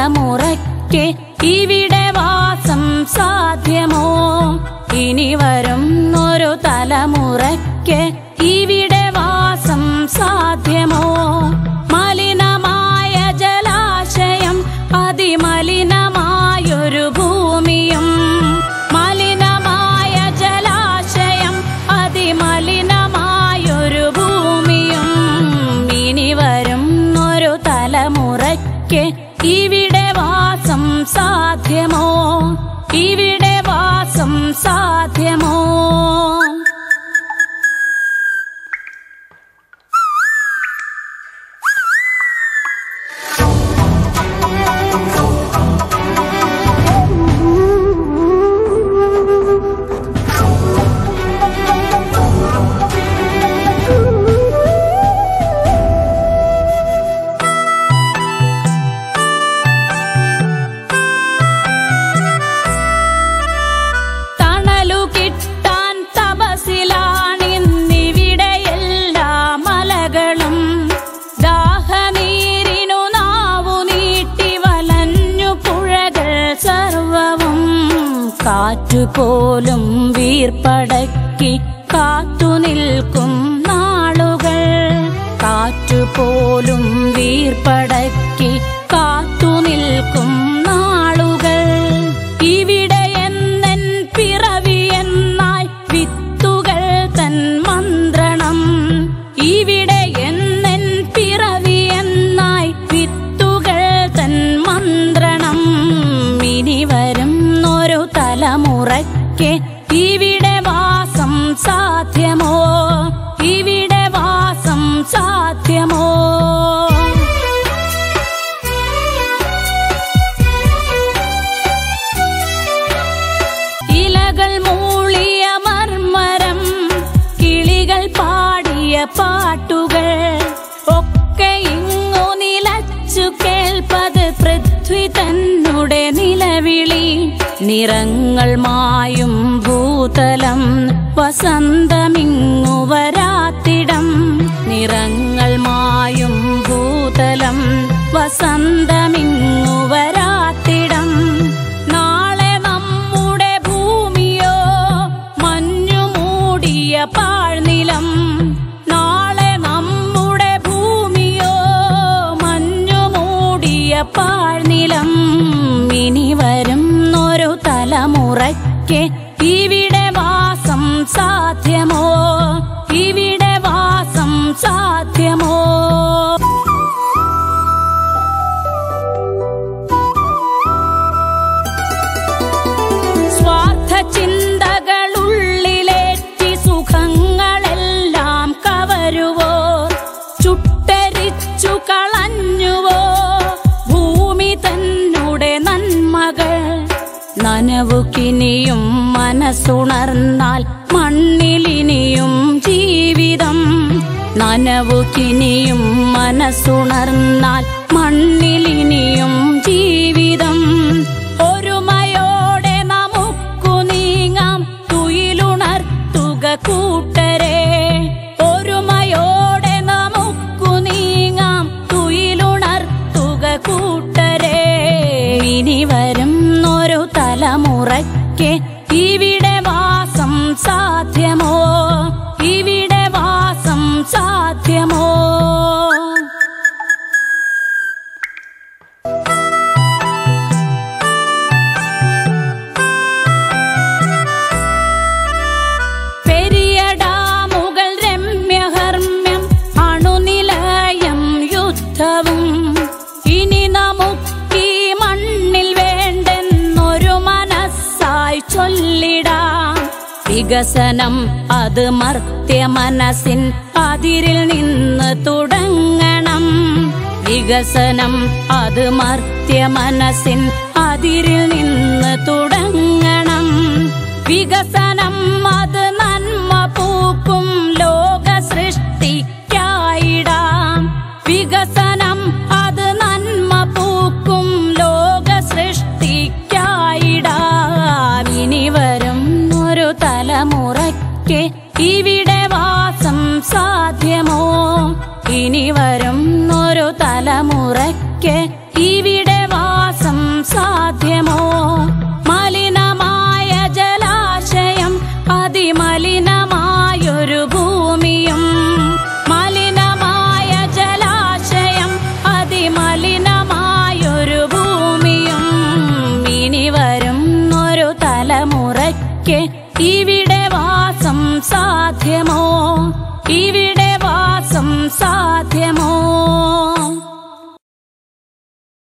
തലമുറയ്ക്ക് ഇവിടെ വാസം സാധ്യമോ ഇനി വരും ഒരു തലമുറയ്ക്ക് ഇവിടെ വാസം സാധ്യമോ മലിനമായ ജലാശയം അതിമലിനമായൊരു ഭൂമിയും മലിനമായ ജലാശയം അതിമലിനമായൊരു ഭൂമിയും ഇനി വരും ഒരു തലമുറയ്ക്ക് ഇവിടെ വാസം സാധ്യമോ ഇവിടെ വാസം സാധ്യമോ തണലു കിട്ടാൻ തപസിലാണിന്നിവിടെ എല്ലാ മലകളും ദാഹനീരിനു നാവു നീട്ടി വലഞ്ഞു പുഴകൾ സർവവും കാറ്റുപോലും വീർപ്പടക്കി കാത്തു നിൽക്കും നാളുകൾ കാറ്റുപോലും വീർപ്പടക്കി കാത്തു നിൽക്കും നാളുകൾ ഇവിടെ എന്നൻ പിറവി എന്നായി വിത്തുകൾ തൻ മന്ത്രണം ഇവിടെ എന്നൻ പിറവി എന്നായി വിത്തുകൾ തൻ മന്ത്രണം ഇനി വരും ഒരു തലമുറയ്ക്ക് ഇവിടെ വാസം സാധ്യമോ ഇവിടെ വാസം സാധ്യമോ ഇലകൾ മൂളിയ മർമരം കിളികൾ പാടിയ പാട്ടുകൾ ഒക്കെ ഇങ്ങു നിലച്ചു കേൾപ്പത് പൃഥ്വി തന്നുടെ നിലവിളി നിറങ്ങൾ മായും ഭൂതലം വസന്തമിങ്ങു വരാത്തിടം നിറങ്ങൾ മായും ഭൂതലം വസന്തമിങ്ങു വരാത്തിടം നാളെ നമ്മുടെ ഭൂമിയോ മഞ്ഞു മൂടിയ പാഴ്നിലം നാളെ നമ്മുടെ ഭൂമിയോ മഞ്ഞു മൂടിയ പാഴ്നിലം ഇനി വരും ഒരു തലമുറയ്ക്ക് ഇവിടെ വാസം സാധ്യമോ ഇവിടെ വാസം സാധ്യമോ സ്വാർത്ഥ ചിന്തകളുള്ളിലേറ്റി സുഖങ്ങളെല്ലാം കവരുവോ ചുട്ടരിച്ചു കളഞ്ഞുവോ ഭൂമി തന്നുടെ നന്മകൾ നനവുകിനിയും മനസ്സുണർന്നാൽ മണ്ണിലിനിയും ജീവിതം നനവുകിനിയും മനസ്സുണർന്നാൽ മണ്ണിലിനിയും ജീവിതം ഒരുമയോടെ നമുക്കു നീങ്ങാം തുയിലുണർത്തുക കൂട്ടരെ ഒരുമയോടെ നമുക്കു നീങ്ങാം തുയിലുണർത്തുക കൂട്ടരെ ഇനി വരും ഒരു തലമുറയ്ക്ക് ഇവിടെ വാസം സാധ്യമോ ഇവിടെ വാസം സാധ്യമോ പെരിയ ഡാമുകൾ രമ്യഹർമ്മ്യം അണുനിലയം യുദ്ധവും ഇനി നമുക്കീ മണ്ണിൽ വേണ്ടെന്നൊരു മനസ്സായി ചൊല്ലിടാം വികസനം അത് മർത്യ മനസ്സിൻ അതിരിൽ നിന്ന് തുടങ്ങണം വികസനം അത് മർത്യ മനസ്സിൻ അതിരിൽ നിന്ന് തുടങ്ങണം വികസനം അത് നന്മ പൂക്കും ലോക സൃഷ്ടിക്കായിടാം വികസനം അത് നന്മ പൂക്കും ലോക സൃഷ്ടിക്കായിടാം ഇനി വരും ഒരു തലമുറയ്ക്ക് ഇവിടെ വാസം സാധ്യമോ ഇനി വരും ഒരു തലമുറയ്ക്ക് ഇവിടെ വാസം സാധ്യമോ മലിനമായ ജലാശയം അതിമലിനമായൊരു ഭൂമിയും മലിനമായ ജലാശയം അതിമലിനമായൊരു ഭൂമിയും ഇനി വരും ഒരു തലമുറയ്ക്ക് ഇവിടെ വാസം സാധ്യമോ ഇവിടെ വാസം സാധ്യമോ